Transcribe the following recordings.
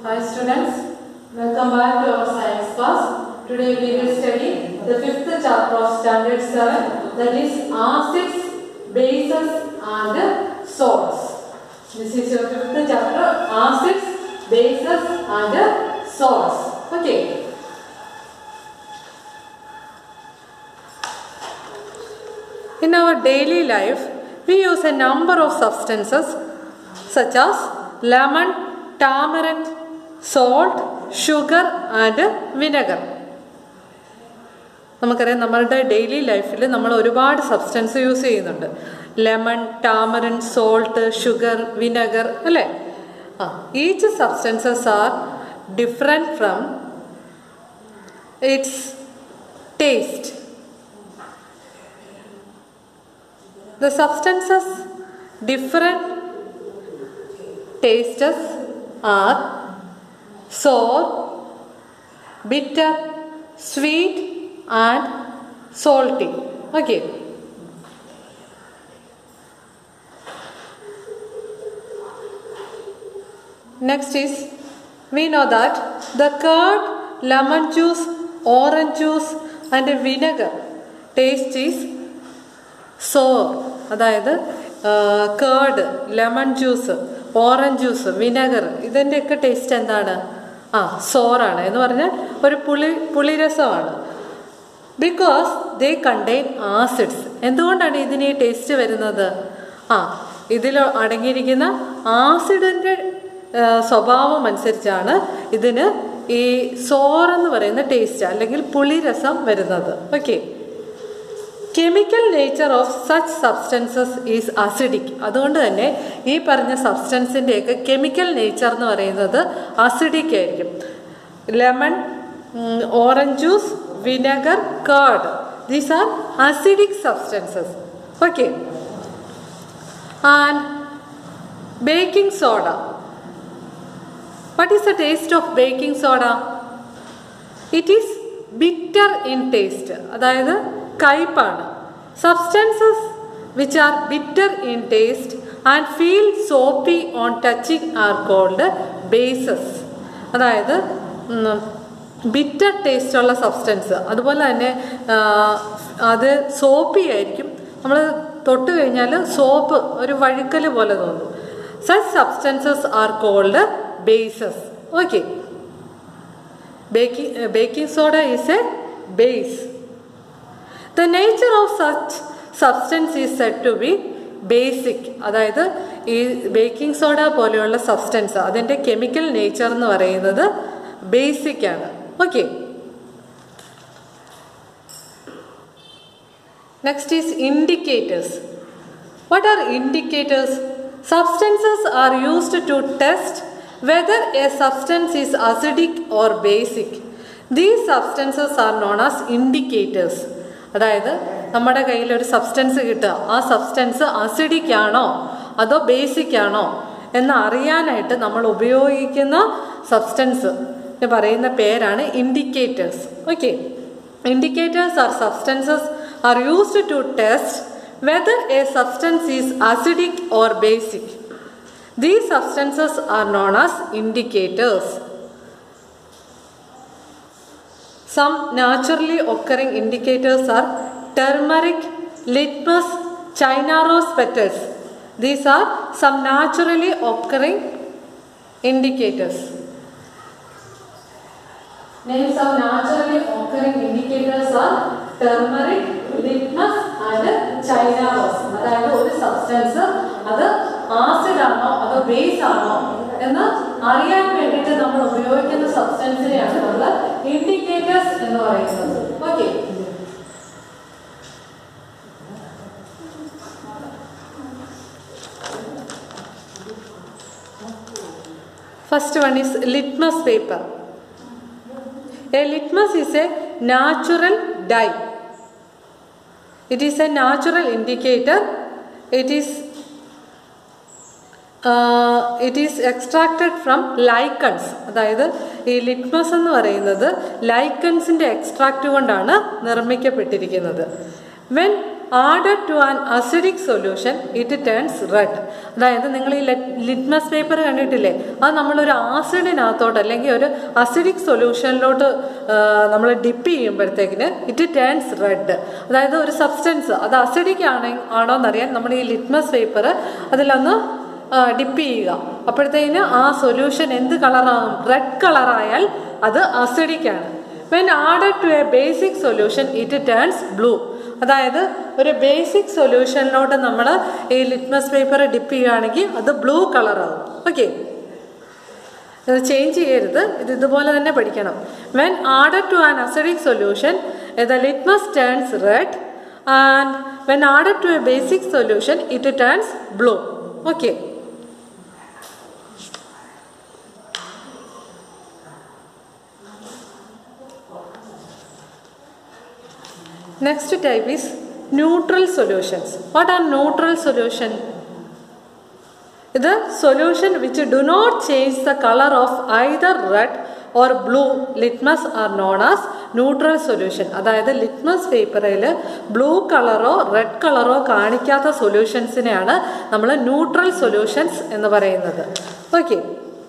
Hi students, welcome back to our science class. Today we will study the fifth chapter of standard 7 that is acids, bases and salts. This is your fifth chapter acids, bases and salts. Okay. In our daily life, we use a number of substances such as lemon, tamarind, salt, sugar and vinegar. നമുക്കറിയാം നമ്മളുടെ daily ലൈഫിൽ നമ്മൾ ഒരുപാട് substance use ചെയ്യുന്നുണ്ട് lemon tamarind salt sugar vinegar അല്ലേ ആ each substances are different from its taste The substances different tastes are sour, bitter, sweet and salty. Okay. Next is we know that the curd, lemon juice, orange juice and vinegar taste is sour അതായത് curd lemon juice orange juice vinegar ഇതിൻ്റെയൊക്കെ taste എന്താണ് ആ സോറാണ് എന്ന് പറഞ്ഞാൽ ഒരു പുളി പുളിരസമാണ് ബിക്കോസ് ദേ കണ്ടെയ്ൻ ആസിഡ്സ് എന്തുകൊണ്ടാണ് ഇതിന് ഈ ടേസ്റ്റ് വരുന്നത് ആ ഇതിൽ അടങ്ങിയിരിക്കുന്ന ആസിഡിൻ്റെ സ്വഭാവം അനുസരിച്ചാണ് ഇതിന് ഈ സോർ എന്ന് പറയുന്ന ടേസ്റ്റ് അല്ലെങ്കിൽ പുളിരസം വരുന്നത് okay chemical nature of such substances is acidic അതുകൊണ്ട് തന്നെ ഈ പറഞ്ഞ സബ്സ്റ്റൻസിൻ്റെയൊക്കെ കെമിക്കൽ നേച്ചർ എന്ന് പറയുന്നത് അസിഡിക് ആയിരിക്കും lemon orange juice vinegar curd these are acidic substances okay and baking soda what is the taste of baking soda it is bitter in taste അതായത് കയ്പാണ് substances which are bitter in taste and feel soapy on touching are called bases അതായത് bitter taste ഉള്ള substance അതുപോലെ തന്നെ അത് soapy ആയിരിക്കും നമ്മൾ തൊട്ട് കഴിഞ്ഞാൽ സോപ്പ് ഒരു വഴുക്കൽ പോലെ തോന്നും such substances are called bases okay baking baking soda is a base the nature of such substance is said to be basic അതായത് ഈ ബേക്കിംഗ് സോഡ പോലെയുള്ള സബ്സ്റ്റൻസ് അതിൻ്റെ കെമിക്കൽ നേച്ചർ എന്ന് പറയുന്നത് ബേസിക് ആണ് okay next is indicators what are indicators substances are used to test whether a substance is acidic or basic these substances are known as indicators അതായത് നമ്മുടെ കയ്യിൽ ഒരു substance കിട്ടുക ആ സബ്സ്റ്റൻസ് അസിഡിക് ആണോ അതോ ബേസിക് ആണോ എന്ന് അറിയാനായിട്ട് നമ്മൾ ഉപയോഗിക്കുന്ന സബ്സ്റ്റൻസ് പറയുന്ന പേരാണ് indicators okay indicators are substances are used to test whether a substance is acidic or basic these substances are known as indicators Some naturally occurring indicators are turmeric, litmus, china rose petals. These are some naturally occurring indicators. Names of naturally occurring indicators are turmeric, litmus and china rose. അതായത് ഒരു substance അത് acid ആണോ അതോ base ആണോ എന്ന് അറിയാൻ വേണ്ടിയിട്ട് നമ്മൾ ഉപയോഗിക്കുന്ന സബ്സ്റ്റൻസിനെയാണ് നമ്മൾ ഇൻഡിക്കേറ്റേഴ്സ് എന്ന് പറയുന്നത് okay first one is litmus paper a litmus is a natural dye it is a natural indicator it is it is extracted from lichens അതായത് ഈ ലിറ്റ്മസ് എന്ന് പറയുന്നത് ലൈക്കൺസിൻ്റെ എക്സ്ട്രാക്റ്റ് കൊണ്ടാണ് നിർമ്മിക്കപ്പെട്ടിരിക്കുന്നത് when added to an acidic solution it turns red അതായത് നിങ്ങൾ ഈ ലിറ്റ്മസ് പേപ്പർ കണ്ടിട്ടില്ലേ അത് നമ്മളൊരു ആസിഡിനകത്തോട്ട് അല്ലെങ്കിൽ ഒരു അസിഡിക് സൊല്യൂഷനിലോട്ട് നമ്മൾ ഡിപ്പ് ചെയ്യുമ്പോഴത്തേക്കിന് ഇറ്റ് ടേൺസ് റെഡ് അതായത് ഒരു സബ്സ്റ്റൻസ് അത് അസിഡിക് ആണ് ആണോ എന്നറിയാൻ നമ്മൾ ഈ ലിറ്റ്മസ് പേപ്പർ അതിലൊന്ന് ഡിപ്പ് ചെയ്യുക അപ്പോഴത്തേക്കിന് ആ സൊല്യൂഷൻ എന്ത് കളറാകും റെഡ് കളറായാൽ അത് അസിഡിക് ആണ് when added to a basic solution it turns blue അതായത് ഒരു ബേസിക് സൊല്യൂഷനിലോട്ട് നമ്മൾ ഈ ലിറ്റ്മസ് പേപ്പർ ഡിപ്പ് ചെയ്യുകയാണെങ്കിൽ അത് ബ്ലൂ കളറാകും ഓക്കെ ഇത് ചേഞ്ച് ചെയ്യരുത് ഇത് ഇതുപോലെ തന്നെ പഠിക്കണം when added to an acidic solution the litmus turns red and when added to a basic solution it turns blue okay Next type is neutral solutions. What are neutral solution? The solution which do not change the color of either red or blue litmus are known as neutral solution. അതായത് litmus പേപ്പറിൽ blue കളറോ red കളറോ കാണിക്കാത്ത സൊല്യൂഷൻസിനെയാണ് നമ്മൾ neutral solutions എന്ന് പറയുന്നത് okay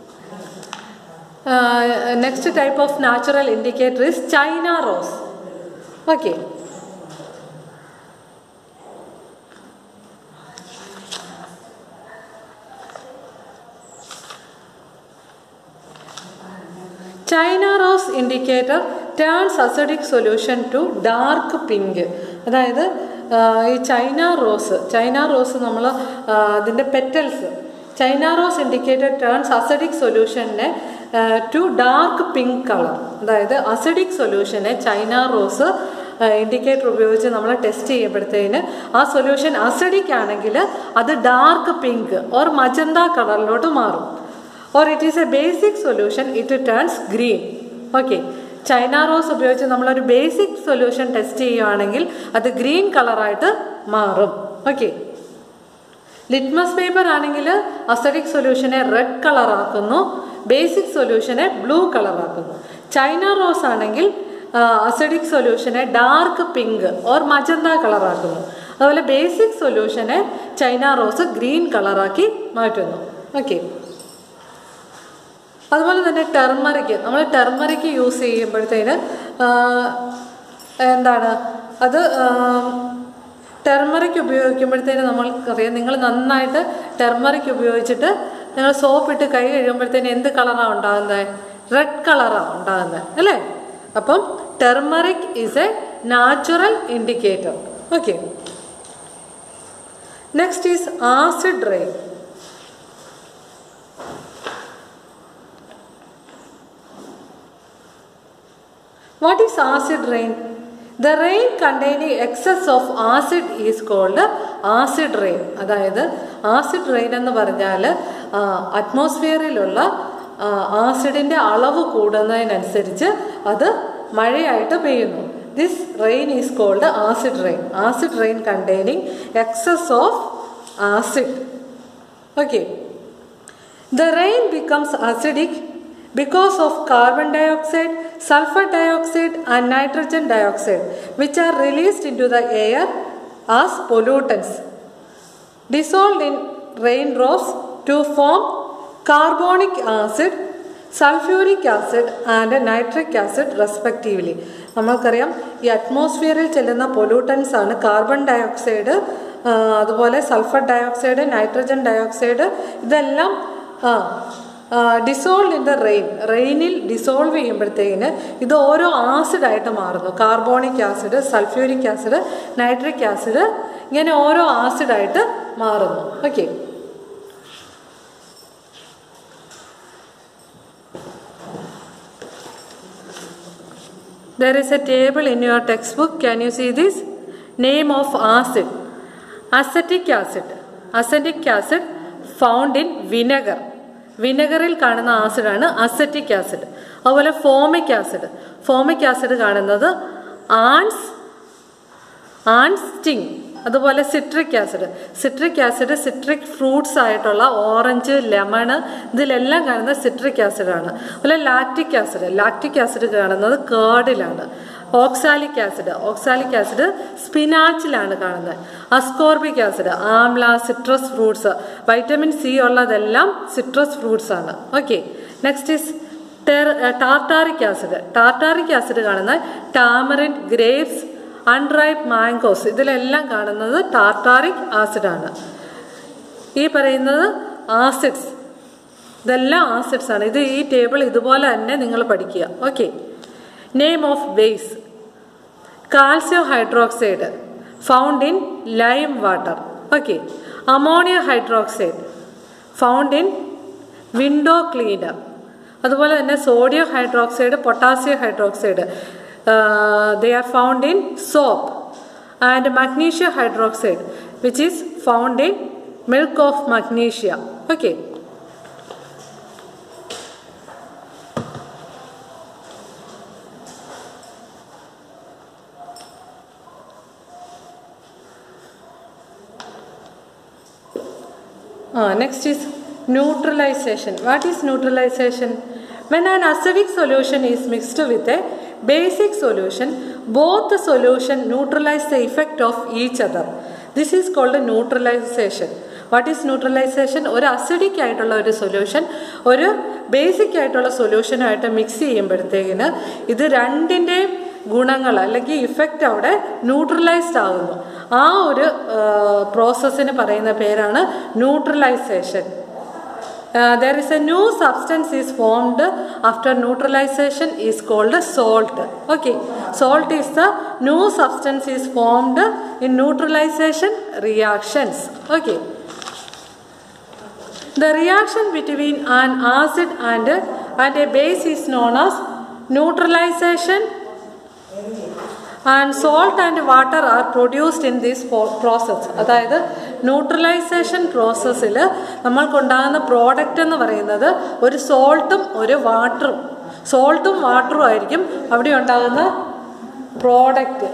next type of natural indicator is China rose okay China rose indicator turns acidic solution to dark pink അതായത് ഈ ചൈന റോസ് ചൈന റോസ് നമ്മൾ അതിൻ്റെ petals China rose indicator turns acidic സൊല്യൂഷനെ to dark pink colour അതായത് acidic സൊല്യൂഷനെ China rose indicator ഉപയോഗിച്ച് നമ്മൾ test ചെയ്യുമ്പോഴത്തേന് ആ സൊല്യൂഷൻ അസിഡിക് ആണെങ്കിൽ അത് ഡാർക്ക് പിങ്ക് ഓർ മജന്ത കളറിലോട്ട് മാറും or it is a basic solution it turns green okay China rose ഉപയോഗിച്ച് നമ്മളൊരു ബേസിക് സൊല്യൂഷൻ ടെസ്റ്റ് ചെയ്യുകയാണെങ്കിൽ അത് ഗ്രീൻ കളറായിട്ട് മാറും ഓക്കെ ലിറ്റ്മസ് പേപ്പർ ആണെങ്കിൽ അസഡിക് സൊല്യൂഷനെ റെഡ് കളറാക്കുന്നു ബേസിക് സൊല്യൂഷനെ ബ്ലൂ കളറാക്കുന്നു ചൈന റോസ് ആണെങ്കിൽ അസഡിക് സൊല്യൂഷനെ ഡാർക്ക് പിങ്ക് ഓർ മജന്ത കളറാക്കുന്നു അതുപോലെ ബേസിക് സൊല്യൂഷനെ ചൈന റോസ് ഗ്രീൻ കളറാക്കി മാറ്റുന്നു ഓക്കെ അതുപോലെ തന്നെ ടെർമറിക്ക് നമ്മൾ ടെർമറിക്ക് യൂസ് ചെയ്യുമ്പോഴത്തേന് എന്താണ് അത് ടെർമറിക്ക് ഉപയോഗിക്കുമ്പോഴത്തേന് നമ്മൾക്കറിയാം നിങ്ങൾ നന്നായിട്ട് ടെർമറിക്ക് ഉപയോഗിച്ചിട്ട് നിങ്ങൾ സോപ്പ് ഇട്ട് കൈ കഴിയുമ്പോഴത്തേന് എന്ത് കളറാണ് ഉണ്ടാകുന്നത് റെഡ് കളറാണ് ഉണ്ടാകുന്നത് അല്ലേ അപ്പം turmeric is a natural indicator okay next is acid rain What is acid rain? The rain containing excess of acid is called acid rain. അതായത് ആസിഡ് റെയിൻ എന്ന് പറഞ്ഞാൽ അറ്റ്മോസ്ഫിയറിലുള്ള ആസിഡിൻ്റെ അളവ് കൂടുന്നതിനനുസരിച്ച് അത് മഴയായിട്ട് പെയ്യുന്നു this rain is called acid rain acid rain containing excess of acid okay the rain becomes acidic because of carbon dioxide, sulfur dioxide and nitrogen dioxide which are released into the air as pollutants dissolved in raindrops to form carbonic acid, sulfuric acid and nitric acid respectively. നമ്മൾക്കറിയാം ഈ അറ്റ്മോസ്ഫിയറിൽ ചെല്ലുന്ന pollutants ആണ് carbon dioxide അതുപോലെ sulphur dioxide nitrogen dioxide ഇതെല്ലാം dissolve in the rain റെയിനിൽ dissolve ചെയ്യുമ്പോഴത്തേക്കിന് ഇത് ഓരോ ആസിഡായിട്ട് മാറുന്നു carbonic acid sulphuric acid nitric acid ഇങ്ങനെ ഓരോ ആസിഡായിട്ട് മാറുന്നു okay There is a table in your textbook. Can you see this? Name of acid. Acetic acid. Acetic acid found in vinegar. വിനെഗറിൽ കാണുന്ന ആസിഡാണ് അസറ്റിക് ആസിഡ് അതുപോലെ ഫോമിക് ആസിഡ് ഫോമിക് ആസിഡ് കാണുന്നത് ants ant sting അതുപോലെ citric acid citric acid citric fruits ആയിട്ടുള്ള orange lemon ഇതിലെല്ലാം കാണുന്നത് citric ആസിഡാണ് അതുപോലെ ലാക്റ്റിക് ആസിഡ് ലാക്റ്റിക് ആസിഡ് കാണുന്നത് കേർഡിലാണ് ഓക്സാലിക് ആസിഡ് ഓക്സാലിക് ആസിഡ് സ്പിനാച്ചിലാണ് കാണുന്നത് ascorbic acid amla citrus fruits vitamin C ഉള്ളതെല്ലാം സിട്രസ് ഫ്രൂട്ട്സ് ആണ് okay next is tartaric acid tartaric acid കാണുന്നത് ടാമറിൻ ഗ്രേപ്സ് അൺറൈപ്പ് മാംഗോസ് ഇതിലെല്ലാം കാണുന്നത് ടാർട്ടാറിക് ആസിഡാണ് ഈ പറയുന്നത് ആസിഡ്സ് ഇതെല്ലാം ആസിഡ്സ് ആണ് ഇത് ഈ ടേബിൾ ഇതുപോലെ തന്നെ നിങ്ങൾ പഠിക്കുക okay name of base calcium hydroxide found in lime water okay ammonia hydroxide found in window cleaner അതുപോലെ തന്നെ sodium hydroxide potassium hydroxide they are found in soap and magnesia hydroxide which is found in milk of magnesia okay Ah, next is neutralization. What is neutralization? When an acidic solution is mixed with a basic solution, both the solution neutralize the effect of each other. This is called a neutralization. What is neutralization ഒരു acidic ആയിട്ടുള്ള ഒരു solution ഒരു basic ആയിട്ടുള്ള സൊല്യൂഷനായിട്ട് mix ചെയ്യുമ്പോഴത്തേക്കിന് ഇത് രണ്ടിൻ്റെയും ഗുണങ്ങൾ അല്ലെങ്കിൽ effect അവിടെ ന്യൂട്രലൈസ്ഡ് ആകുന്നു ആ ഒരു പ്രോസസ്സിന് പറയുന്ന പേരാണ് neutralization there is a new substance is formed after neutralization is called salt okay salt is the new substance is formed in neutralization reactions okay The reaction between an acid and, and a base is known as neutralization and salt and water are produced in this process അതായത് neutralization പ്രോസസ്സിൽ നമ്മൾക്കുണ്ടാകുന്ന product എന്ന് പറയുന്നത് ഒരു സോൾട്ടും ഒരു വാട്ടറും സോൾട്ടും വാട്ടറും ആയിരിക്കും അവിടെ ഉണ്ടാകുന്ന product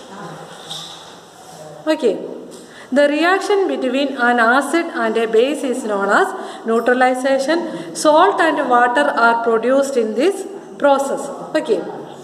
okay The reaction between an acid and a base is known as neutralization. Salt and water are produced in this process. Okay.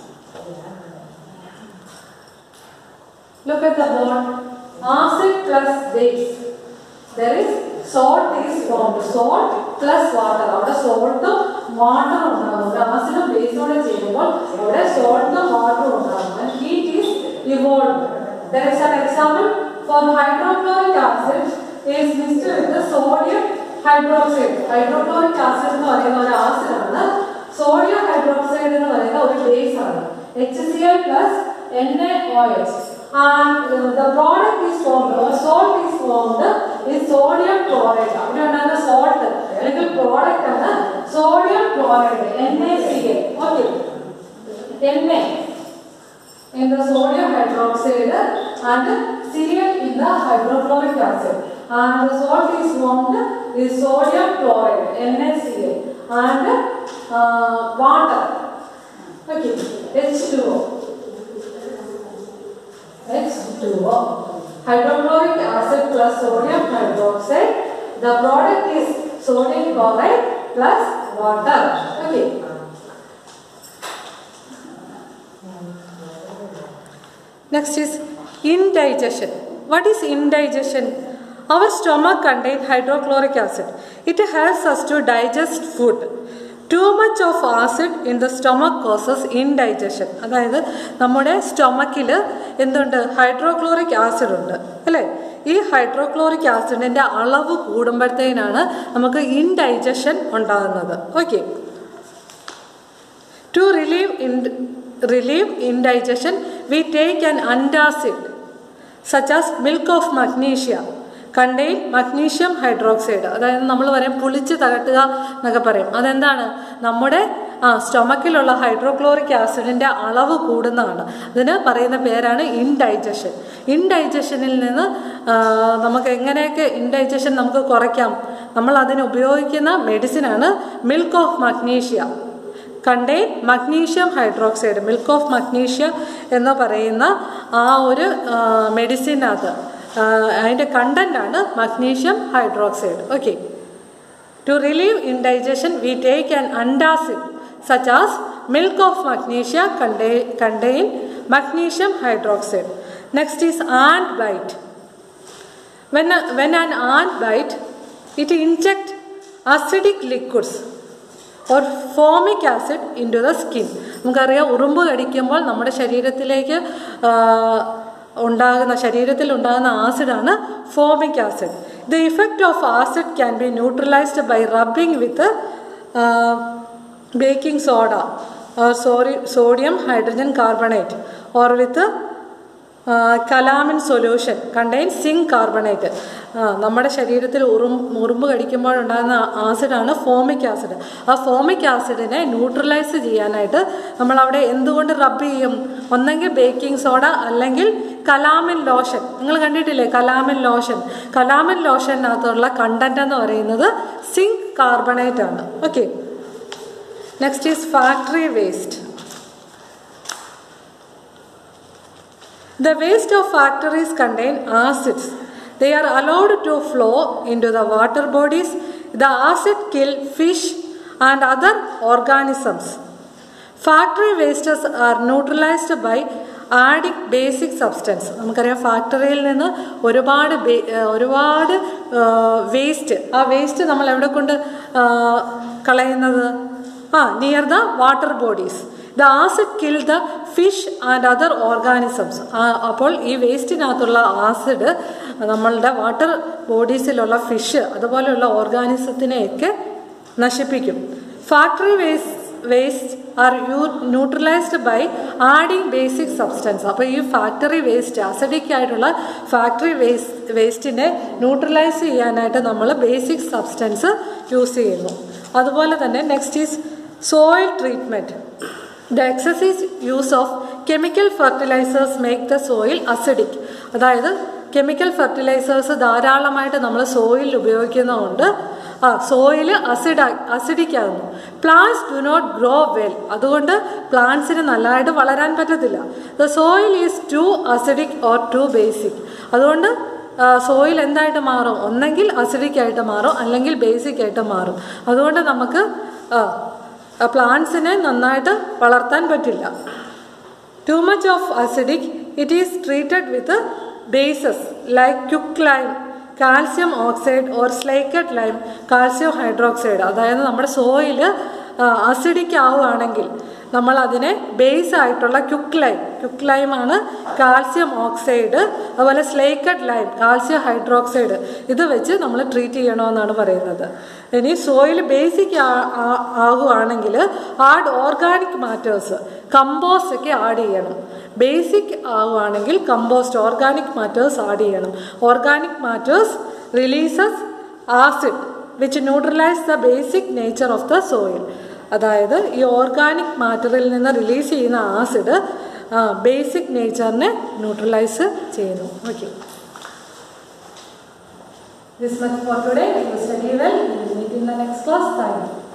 Look at the board. Acid plus base. There is salt is formed. Salt plus water. അവിടെ സോൾട്ടും വാട്ടറും ഉണ്ടാകും ആസിഡും ബേസോടെ ചെയ്യുമ്പോൾ അവിടെ സോൾട്ടും വാട്ടറും ഉണ്ടാകും heat is evolve There is an example for hydrochloric acid is mixed with the sodium hydroxide. Hydrochloric acid എന്ന് പറയുന്ന ഒരു ആസിഡ് ആണ് സോഡിയം ഹൈഡ്രോക്സൈഡ് എന്ന് പറയുന്ന ഒരു ബേസ് ആണ് H C L plus N A O H and uh, the product is formed or salt is formed is sodium chloride അവിടെ ഉണ്ടാകുന്ന salt അല്ലെങ്കിൽ പ്രോഡക്റ്റ് ആണ് sodium chloride NaCl okay Na in the sodium hydroxide and Cl in the hydrochloric acid. And the salt is formed is sodium chloride NaCl and uh, water. Okay, H2O. H2O. Hydrochloric acid plus sodium hydroxide. The product is sodium chloride plus water. Okay. Next is indigestion. What is indigestion? Our stomach contains hydrochloric acid. It helps us to digest food. Too much of acid in the stomach causes indigestion. അതായത് നമ്മുടെ സ്റ്റൊമക്കിൽ എന്തുണ്ട് hydrochloric acid ഉണ്ട് അല്ലേ ഈ hydrochloric ആസിഡിൻ്റെ അളവ് കൂടുമ്പോഴത്തേനാണ് നമുക്ക് indigestion ഉണ്ടാകുന്നത് okay to relieve in relieve indigestion, we take an antacid such as milk of magnesia contain magnesium hydroxide അതായത് നമ്മൾ പറയും പുളിച്ച് തകട്ടുക എന്നൊക്കെ പറയും അതെന്താണ് നമ്മുടെ ആ സ്റ്റൊമക്കിലുള്ള ഹൈഡ്രോക്ലോറിക് ആസിഡിൻ്റെ അളവ് കൂടുന്നതാണ് ഇതിന് പറയുന്ന പേരാണ് ഇൻഡൈജഷൻ ഇൻഡൈജഷനിൽ നിന്ന് നമുക്ക് എങ്ങനെയൊക്കെ ഇൻഡൈജഷൻ നമുക്ക് കുറയ്ക്കാം നമ്മൾ അതിന് ഉപയോഗിക്കുന്ന മെഡിസിനാണ് milk of magnesia contain magnesium hydroxide milk of magnesia എന്ന് പറയുന്ന ആ ഒരു മെഡിസിനകത്ത് അതിൻ്റെ കണ്ടൻ്റാണ് magnesium hydroxide okay To relieve indigestion, we take an antacid such as milk of magnesia contain, contain magnesium hydroxide. Next is ant bite. When, a, when an ant bite, it inject acidic liquids or formic acid into the skin. നമുക്കറിയാം ഉറുമ്പ് കടിക്കുമ്പോൾ നമ്മുടെ ശരീരത്തിലേക്ക് ഉണ്ടാകുന്ന ശരീരത്തിൽ ഉണ്ടാകുന്ന ആസിഡാണ് formic acid the effect of acid can be neutralized by rubbing with baking soda or sorry sodium hydrogen carbonate or with calamine solution contain zinc carbonate നമ്മുടെ ശരീരത്തിൽ ഉറും ഉറുമ്പ് കടിക്കുമ്പോഴുണ്ടാകുന്ന ആസിഡാണ് ഫോമിക് ആസിഡ് ആ ഫോമിക് ആസിഡിനെ ന്യൂട്രലൈസ് ചെയ്യാനായിട്ട് നമ്മളവിടെ എന്തുകൊണ്ട് റബ്ബ് ചെയ്യും ഒന്നെങ്കിൽ ബേക്കിംഗ് സോഡ അല്ലെങ്കിൽ കലാമിൻ ലോഷൻ നിങ്ങൾ കണ്ടിട്ടില്ലേ കലാമിൻ ലോഷൻ കലാമിൻ ലോഷനകത്തുള്ള കണ്ടന്റ് എന്ന് പറയുന്നത് സിങ്ക് കാർബണേറ്റ് ആണ് okay next is factory waste The waste of factories contain acids. They are allowed to flow into the water bodies. The acid kill fish and other organisms. Factory wastes are neutralized by adding basic substance നമുക്കറിയാം ഫാക്ടറിയിൽ നിന്ന് ഒരുപാട് ഒരുപാട് waste ആ waste നമ്മൾ എവിടെ കൊണ്ട് കളയുന്നത് ആ near the water bodies the acid kill the fish and other organisms അപ്പോൾ ഈ വേസ്റ്റിനകത്തുള്ള ആസിഡ് നമ്മളുടെ വാട്ടർ ബോഡീസിലുള്ള ഫിഷ് അതുപോലെയുള്ള ഓർഗാനിസത്തിനെയൊക്കെ നശിപ്പിക്കും factory waste waste are you neutralized by adding basic substance അപ്പോൾ ഈ ഫാക്ടറി വേസ്റ്റ് അസിഡിക് ആയിട്ടുള്ള ഫാക്ടറി വേസ്റ്റ് വേസ്റ്റിനെ ന്യൂട്രലൈസ് ചെയ്യാനായിട്ട് നമ്മൾ ബേസിക് സബ്സ്റ്റൻസ് യൂസ് ചെയ്യുന്നു അതുപോലെ തന്നെ next is soil treatment the excessive use of chemical fertilizers make the soil acidic അതായത് കെമിക്കൽ ഫെർട്ടിലൈസേഴ്സ് ധാരാളമായിട്ട് നമ്മൾ സോയിൽ ഉപയോഗിക്കുന്നതുകൊണ്ട് ആ സോയിൽ അസിഡ് അസിഡിക് ആകുന്നു plants do not grow well അതുകൊണ്ട് പ്ലാന്റ്സിന് നല്ലതായിട്ട് വളരാൻ പറ്റത്തില്ല the soil is too acidic or too basic അതുകൊണ്ട് സോയിൽ എന്തായിട്ട് മാറും ഒന്നെങ്കിൽ അസിഡിക് ആയിട്ട് മാറും അല്ലെങ്കിൽ ബേസിക് ആയിട്ട് മാറും അതുകൊണ്ട് നമുക്ക് പ്ലാന്റ്സിനെ നന്നായിട്ട് വളർത്താൻ പറ്റില്ല too much of acidic it is treated with bases like quick lime calcium oxide or slaked lime calcium hydroxide അതായത് നമ്മുടെ സോയിൽ അസിഡിക് ആവുകയാണെങ്കിൽ നമ്മൾ അതിനെ ബേസ് ആയിട്ടുള്ള ക്യുക്ക് ലൈം ക്യുക്ക് ലൈമാണ് കാൽസ്യം ഓക്സൈഡ് അതുപോലെ സ്ലേക്കഡ് ലൈം കാൽസ്യം ഹൈഡ്രോക്സൈഡ് ഇത് വെച്ച് നമ്മൾ ട്രീറ്റ് ചെയ്യണമെന്നാണ് പറയുന്നത് ഇനി സോയിൽ ബേസിക് ആകുവാണെങ്കിൽ ആഡ് ഓർഗാനിക് മാറ്റേഴ്സ് കമ്പോസ്റ്റ് ഒക്കെ ആഡ് ചെയ്യണം ബേസിക് ആവുകയാണെങ്കിൽ കമ്പോസ്റ്റ് ഓർഗാനിക് മാറ്റേഴ്സ് ആഡ് ചെയ്യണം organic matters releases acid which neutralize the basic nature of the soil അതായത് ഈ ഓർഗാനിക് മാറ്ററിൽ നിന്ന് റിലീസ് ചെയ്യുന്ന ആസിഡ് ബേസിക് നേച്ചറിനെ ന്യൂട്രലൈസ് ചെയ്യുന്നു okay This much for today. You study well. We will meet in the next class. Thank you.